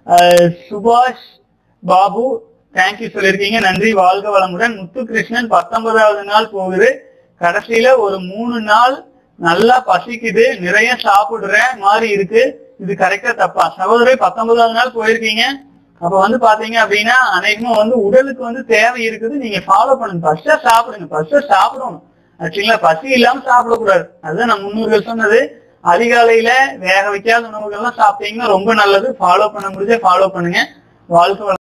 அஹ், சுபாஷ் பாபு தேங்க்யூ சொல்லியிருக்கீங்க நன்றி வாழ்க வளமுடன் முத்து கிருஷ்ணன் பத்தொன்பதாவது நாள் போகுது கடைசியில ஒரு மூணு நாள் நல்லா பசிக்குது நிறைய சாப்பிடுற மாதிரி இருக்கு இது கரெக்டா தப்பா சகோதரி பத்தொன்பதாவது நாள் போயிருக்கீங்க அப்ப வந்து பாத்தீங்க அப்படின்னா அநேகமா வந்து உடலுக்கு வந்து தேவை இருக்குது நீங்க ஃபாலோ பண்ணுங்க ஃபர்ஸ்டா சாப்பிடுங்க ஃபர்ஸ்டா சாப்பிடணும் ஆக்சுவலா பசி இல்லாம சாப்பிடக்கூடாது அதுதான் நம்ம முன்னோர்கள் சொன்னது அதிகாலையில வேக வைக்காத உணவுகள்லாம் சாப்பிட்டீங்கன்னா ரொம்ப நல்லது ஃபாலோ பண்ண முடிஞ்சா ஃபாலோ பண்ணுங்க வாழ்க்கை வளம்